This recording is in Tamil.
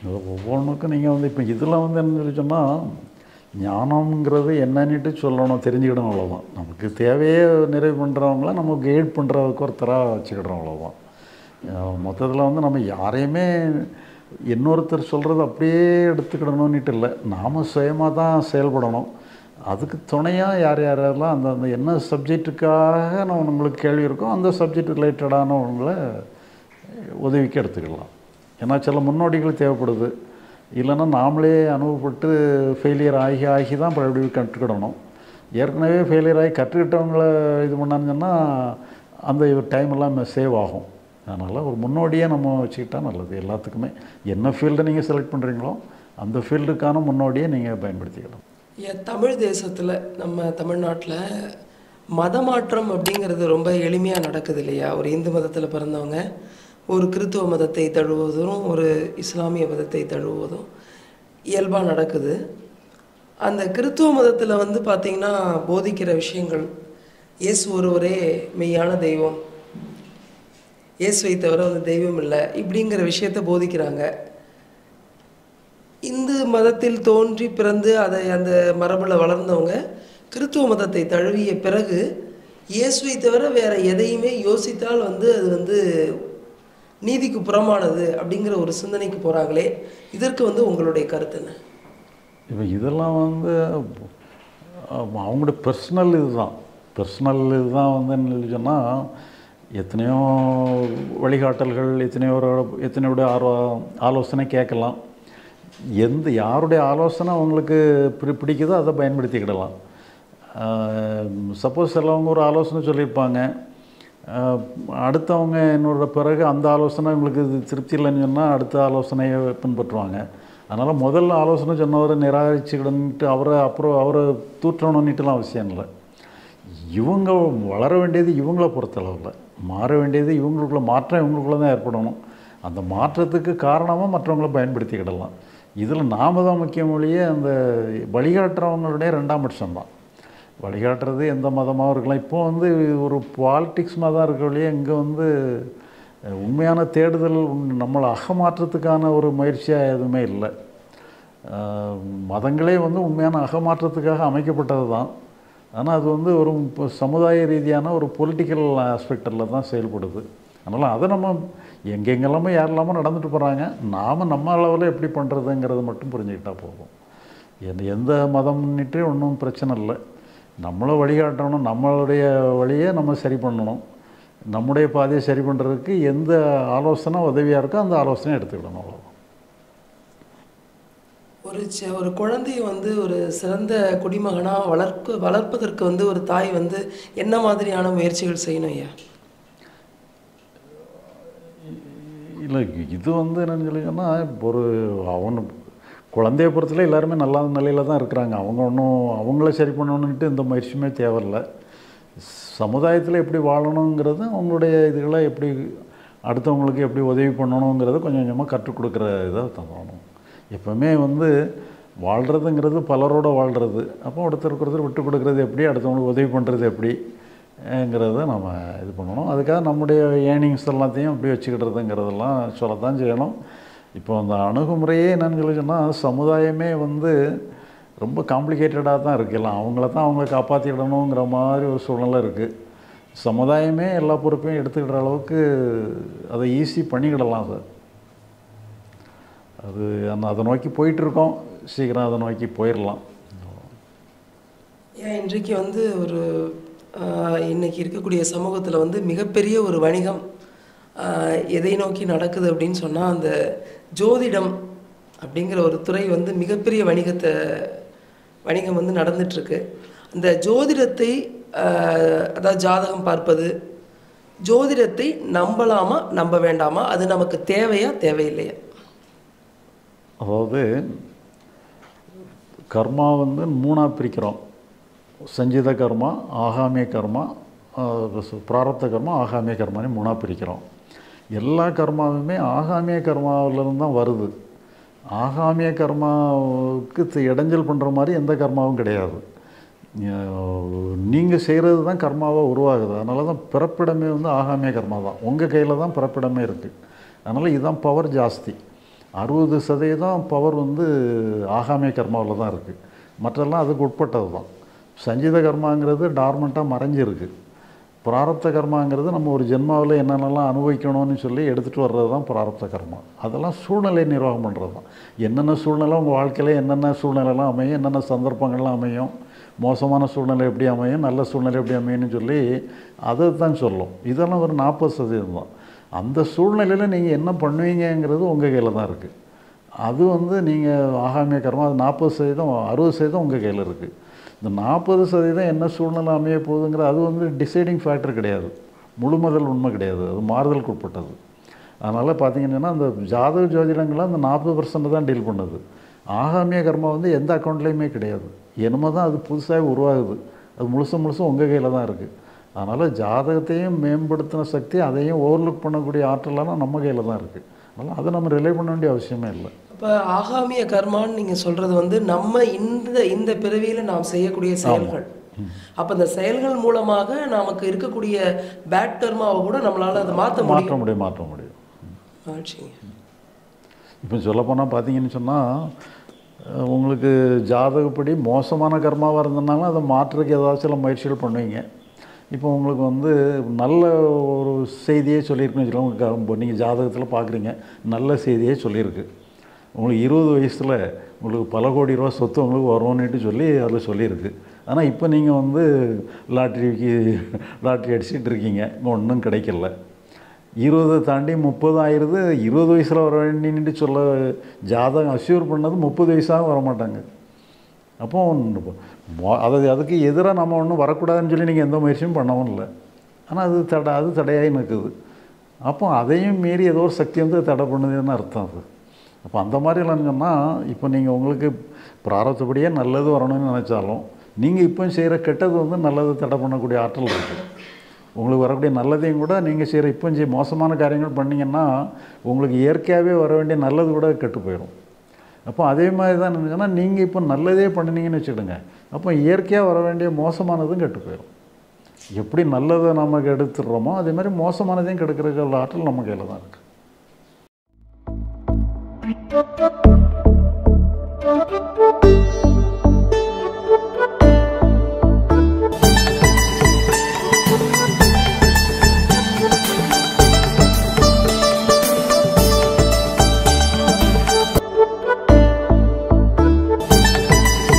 அது ஒவ்வொன்றுக்கும் நீங்கள் வந்து இப்போ இதில் வந்து என்ன சொல்லி சொன்னால் ஞானம்ங்கிறது என்னன்னுட்டு சொல்லணும் தெரிஞ்சுக்கிடணும் அவ்வளோதான் நமக்கு தேவையே நிறைவு பண்ணுறவங்கள நம்ம கைட் பண்ணுறதுக்கு ஒருத்தராக வச்சுக்கிடுறோம் அவ்வளோதான் மொத்தத்தில் வந்து நம்ம யாரையுமே இன்னொருத்தர் சொல்கிறது அப்படியே எடுத்துக்கிடணும்னுட்டு இல்லை நாம் சுயமாக தான் செயல்படணும் அதுக்கு துணையாக யார் யாரெல்லாம் அந்த அந்த என்ன சப்ஜெக்ட்டுக்காக நம்ம உங்களுக்கு கேள்வி இருக்கோ அந்த சப்ஜெக்ட் ரிலேட்டடானவங்களை உதவிக்கு எடுத்துக்கலாம் ஏன்னா சில முன்னோடிகள் தேவைப்படுது இல்லைன்னா நாமளே அனுபவப்பட்டு ஃபெயிலியர் ஆகி ஆகி தான் மறுபடியும் கற்றுக்கிடணும் ஏற்கனவே ஃபெயிலியர் ஆகி கற்றுக்கிட்டவங்கள இது பண்ணான்னு சொன்னால் அந்த டைம் எல்லாம் சேவ் ஆகும் அதனால் ஒரு முன்னோடியே நம்ம வச்சுக்கிட்டா நல்லது எல்லாத்துக்குமே என்ன ஃபீல்டை நீங்கள் செலக்ட் பண்ணுறீங்களோ அந்த ஃபீல்டுக்கான முன்னோடியை நீங்கள் பயன்படுத்திக்கலாம் ஏன் தமிழ் தேசத்தில் நம்ம தமிழ்நாட்டில் மதமாற்றம் அப்படிங்கிறது ரொம்ப எளிமையாக நடக்குது இல்லையா ஒரு இந்து மதத்தில் பிறந்தவங்க ஒரு கிறித்துவ மதத்தை தழுவுவதும் ஒரு இஸ்லாமிய மதத்தை தழுவுவதும் இயல்பாக நடக்குது அந்த கிறித்துவ மதத்தில் வந்து பார்த்திங்கன்னா போதிக்கிற விஷயங்கள் இயேசு ஒருவரே மெய்யான தெய்வம் இயேசுவை தவிர வந்து தெய்வம் இல்லை இப்படிங்கிற விஷயத்த போதிக்கிறாங்க இந்து மதத்தில் தோன்றி பிறந்து அதை அந்த மரபில் வளர்ந்தவங்க கிறித்துவ மதத்தை தழுவிய பிறகு இயேசுவை தவிர வேற எதையுமே யோசித்தால் வந்து அது வந்து நீதிக்கு புறமானது அப்படிங்கிற ஒரு சிந்தனைக்கு போகிறாங்களே இதற்கு வந்து உங்களுடைய கருத்து என்ன இப்போ இதெல்லாம் வந்து அஹ், அவங்களோட பர்சனல் இதுதான் பர்சனல் இதுதான் வந்து என்ன சொன்னால் எத்தனையோ வழிகாட்டல்கள் எத்தனையோ எத்தனையோட ஆர்வ ஆலோசனை கேட்கலாம் எந்த யாருடைய ஆலோசனை அவங்களுக்கு பிடி பிடிக்குதோ அதை பயன்படுத்திக்கிடலாம் சப்போஸ் சிலவங்க ஒரு ஆலோசனை சொல்லியிருப்பாங்க அஹ், அடுத்தவங்க என்னோட பிறகு அந்த ஆலோசனை உங்களுக்கு இது திருப்தி இல்லைன்னு சொன்னால் அடுத்த ஆலோசனையை பின்பற்றுவாங்க அதனால் முதல்ல ஆலோசனை சொன்னவரை நிராகரிச்சுக்கிடன்ட்டு அவரை அப்புறம் அவரை தூற்றணுன்னுட்டுலாம் அவசியம் இல்லை இவங்க வளர வேண்டியது இவங்கள பொறுத்தளவில் மாற வேண்டியது இவங்களுக்குள்ள மாற்றம் இவங்களுக்குள்ள தான் ஏற்படணும் அந்த மாற்றத்துக்கு காரணமாக மற்றவங்கள பயன்படுத்திக்கிடலாம் இதில் நாம தான் முக்கியம் ஒழிய அந்த வழிகாட்டுறவங்களுடைய ரெண்டாம் பட்சம் தான் வழிகாட்டுறது எந்த மதமாக இருக்கலாம் இப்போ வந்து ஒரு பாலிட்டிக்ஸ் தான் இருக்க ஒழிய இங்கே வந்து அஹ், உண்மையான தேடுதல் உண்- நம்மளை அகமாற்றத்துக்கான ஒரு முயற்சியாக எதுவுமே இல்லை அஹ், மதங்களே வந்து உண்மையான அகமாற்றத்துக்காக அமைக்கப்பட்டது தான் ஆனால் அது வந்து ஒரு இப்போ சமுதாய ரீதியான ஒரு பொலிட்டிக்கல் ஆஸ்பெக்டில் தான் செயல்படுது அதனால் அதை நம்ம எங்கெங்கெல்லாமோ யாரெல்லாமோ நடந்துட்டு போகிறாங்க நாம் நம்ம அளவில் எப்படி பண்ணுறதுங்கிறத மட்டும் புரிஞ்சுக்கிட்டா போதும் எந்த எந்த மதம்னுட்டு ஒன்றும் பிரச்சனை இல்லை நம்மளை வழிகாட்டணும் நம்மளுடைய வழியை நம்ம சரி பண்ணணும் நம்முடைய பாதையை சரி பண்ணுறதுக்கு எந்த ஆலோசனை உதவியாக இருக்கோ அந்த ஆலோசனையை எடுத்துக்கிடணும் அவ்வளோதான் ஒரு சி- ஒரு குழந்தைய வந்து ஒரு சிறந்த குடிமகனாக வளர்க்க வளர்ப்பதற்கு வந்து ஒரு தாய் வந்து என்ன மாதிரியான முயற்சிகள் செய்யணும் ஐயா இல்லை இது வந்து என்னன்னு சொல்லி சொன்னால் இப்போ ஒரு அவனு குழந்தைய பொறுத்தல எல்லாருமே நல்ல நிலையில் தான் இருக்கிறாங்க அவங்க ஒன்றும் அவங்கள சரி பண்ணணுன்ட்டு எந்த முயற்சியுமே தேவையில்லை சமுதாயத்தில் எப்படி வாழணுங்கிறது அவங்களுடைய இதுகளை எப்படி அடுத்தவங்களுக்கு எப்படி உதவி பண்ணணுங்கிறத கொஞ்சம் கொஞ்சமாக கற்றுக் கொடுக்குற இதை தரணும் எப்போவுமே வந்து வாழ்கிறதுங்கிறது பலரோட வாழ்கிறது அப்போ ஒருத்தருக்கு ஒருத்தர் விட்டு கொடுக்குறது எப்படி அடுத்தவங்களுக்கு உதவி பண்ணுறது எப்படி ங்கிறத நம்ம இது பண்ணணும் அதுக்காக நம்முடைய ஏர்னிங்ஸ் எல்லாத்தையும் அப்படி வச்சுக்கிடுறதுங்கிறதெல்லாம் சொல்லத்தான் செய்யணும் இப்போ அந்த அணுகுமுறையே என்னன்னு சொல்லி சொன்னால் சமுதாயமே வந்து ரொம்ப காம்ப்ளிகேட்டடாக தான் இருக்குது எல்லாம் அவங்கள தான் அவங்க காப்பாற்றிடணுங்கிற மாதிரி ஒரு சூழ்நிலை இருக்குது சமுதாயமே எல்லா பொறுப்பையும் எடுத்துக்கிற அளவுக்கு அதை ஈஸி பண்ணிக்கிடலாம் சார் அது அந்த அதை நோக்கி போயிட்டுருக்கோம் சீக்கிரம் அதை நோக்கி போயிடலாம் ஏன் இன்றைக்கு வந்து ஒரு ஆஹ், இன்னைக்கு இருக்கக்கூடிய சமூகத்தில் வந்து மிகப்பெரிய ஒரு வணிகம் ஆஹ், எதை நோக்கி நடக்குது அப்படின்னு சொன்னால் அந்த ஜோதிடம் அப்படிங்கிற ஒரு துறை வந்து மிகப்பெரிய வணிகத்தை வணிகம் வந்து நடந்துட்டுருக்கு அந்த ஜோதிடத்தை ஆஹ், அதாவது ஜாதகம் பார்ப்பது ஜோதிடத்தை நம்பலாமா நம்ப வேண்டாமா அது நமக்கு தேவையா தேவையில்லையா அதாவது கர்மா வந்து மூணாக பிரிக்கிறோம் சஞ்சித கர்மா ஆகாமிய கர்மா ஆஹ் சு- பிராரப்த கர்மா ஆகாமிய கர்மான்னு மூணாக பிரிக்கிறோம் எல்லா கர்மாவுமே ஆகாமிய கர்மாவிலிருந்து தான் வருது ஆகாமிய கர்மாவுக்கு தி- இடைஞ்சல் பண்ணுற மாதிரி எந்த கர்மாவும் கிடையாது நீங்கள் செய்கிறது தான் கர்மாவாக உருவாகுது அதனால தான் பிறப்பிடமே வந்து ஆகாமிய கர்மா தான் உங்கள் கையில் தான் பிறப்பிடமே இருக்குது அதனால் இதுதான் பவர் ஜாஸ்தி அறுபது சதவீதம் பவர் வந்து ஆகாமிய கர்மாவில் தான் இருக்குது மற்றெல்லாம் அதுக்கு உட்பட்டது தான் சஞ்சித கர்மாங்கிறது டார்மெண்ட்டாக மறைஞ்சிருக்கு பிராரப்த கர்மாங்கிறது நம்ம ஒரு ஜென்மாவில் என்னென்னலாம் அனுபவிக்கணும்னு சொல்லி எடுத்துகிட்டு வர்றது தான் பிராரப்த கர்மா அதெல்லாம் சூழ்நிலை நிர்வாகம் பண்ணுறது தான் என்னென்ன சூழ்நிலை உங்கள் வாழ்க்கையில் என்னென்ன சூழ்நிலைலாம் அமையும் என்னென்ன சந்தர்ப்பங்கள்லாம் அமையும் மோசமான சூழ்நிலை எப்படி அமையும் நல்ல சூழ்நிலை எப்படி அமையும்னு சொல்லி அதை தான் சொல்லும் இதெல்லாம் ஒரு நாற்பது சதவீதம் தான் அந்த சூழ்நிலையில் நீங்கள் என்ன பண்ணுவீங்கங்கிறது உங்கள் கையில் தான் இருக்குது அது வந்து நீங்கள் ஆகாமிய கர்மா அது நாற்பது சதவீதம் அறுபது சதவீதம் உங்கள் கையில் இருக்குது இந்த நாற்பது சதவீதம் என்ன சூழ்நிலை அமைய போகுதுங்கிற அது வந்து டிசைடிங் ஃபேக்டர் கிடையாது முழுமதல் உண்மை கிடையாது அது மாறுதலுக்கு உட்பட்டது அதனால் பார்த்தீங்கன்னா அந்த ஜாதக ஜோதிடங்கள்லாம் அந்த நாற்பது பர்சன்ட் தான் டீல் பண்ணுது ஆகாமிய கர்மா வந்து எந்த அக்கௌண்ட்லேயுமே கிடையாது என்னமோ தான் அது புதுசாக உருவாகுது அது முழுசு முழுசும் உங்கள் கையில் தான் இருக்குது அதனால் ஜாதகத்தையும் மேம்படுத்தின சக்தி அதையும் ஓவர்லுக் பண்ணக்கூடிய ஆற்றலாம் நம்ம கையில் தான் இருக்குது அதனால் அதை நம்ம ரிலே பண்ண வேண்டிய அவசியமே இல்லை அப்போ ஆகாமிய கர்மான்னு நீங்கள் சொல்கிறது வந்து நம்ம இந்த இந்த பிறவியில் நாம் செய்யக்கூடிய செயல்கள் அப்போ இந்த செயல்கள் மூலமாக நமக்கு இருக்கக்கூடிய பேட் கர்மாவை கூட நம்மளால் அதை மாற்ற முடியும் மாற்ற முடியும் மாற்ற முடியும் ஆச்சுங்க இப்போ சொல்லப்போனால் பார்த்தீங்கன்னு சொன்னால் உங்களுக்கு ஜாதகப்படி மோசமான கர்மாவாக இருந்ததுனால அதை மாற்றுறதுக்கு ஏதாவது சில முயற்சிகள் பண்ணுவீங்க இப்போ உங்களுக்கு வந்து நல்ல ஒரு செய்தியே சொல்லியிருக்குன்னு வச்சுக்கோங்க நீங்கள் ஜாதகத்தில் பார்க்குறீங்க நல்ல செய்தியே சொல்லியிருக்கு உங்களுக்கு இருபது வயசில் உங்களுக்கு பல கோடி ரூபா சொத்து உங்களுக்கு வரும்னுட்டு சொல்லி அதில் சொல்லியிருக்கு ஆனால் இப்போ நீங்கள் வந்து லாட்ரிக்கு லாட்ரி அடிச்சிட்டு இருக்கீங்க ஒன்றும் கிடைக்கல இருபதை தாண்டி முப்பது ஆயிடுது இருபது வயசில் வர வேண்டின்னு சொல்ல ஜாதகம் அஷ்யூர் பண்ணது முப்பது வயசாக வர மாட்டாங்க அப்போ மொ- அதாவது அதுக்கு எதிராக நம்ம ஒன்றும் வரக்கூடாதுன்னு சொல்லி நீங்கள் எந்த முயற்சியும் பண்ணவும் இல்லை ஆனால் அது தடை அது தடையாகி நிற்குது அப்போ அதையும் மீறி ஏதோ ஒரு சக்தி வந்து தடை பண்ணுதுன்னு அர்த்தம் அது அப்போ அந்த மாதிரிலாம் சொன்னால் இப்போ நீங்கள் உங்களுக்கு பிராரத்தப்படியே நல்லது வரணும்னு நினச்சாலும் நீங்கள் இப்போ செய்கிற கெட்டது வந்து நல்லது தடை பண்ணக்கூடிய ஆற்றல் இருக்குது உங்களுக்கு வரக்கூடிய நல்லதையும் கூட நீங்கள் செய்கிற இப்போ செய்ய மோசமான காரியங்கள் பண்ணீங்கன்னா உங்களுக்கு இயற்கையாகவே வர வேண்டிய நல்லது கூட கெட்டு போயிடும் அப்போ அதே மாதிரி தான் நினச்சோன்னா நீங்கள் இப்போ நல்லதே பண்ணினீங்கன்னு வச்சுக்கிடுங்க அப்போ இயற்கையாக வர வேண்டிய மோசமானதும் கெட்டு போயிடும் எப்படி நல்லதை நம்ம கெடுத்துடுறோமோ அதே மாதிரி மோசமானதையும் கெடுக்கிறதுக்கு உள்ள ஆற்றல் நம்ம கையில் தான் இருக்குது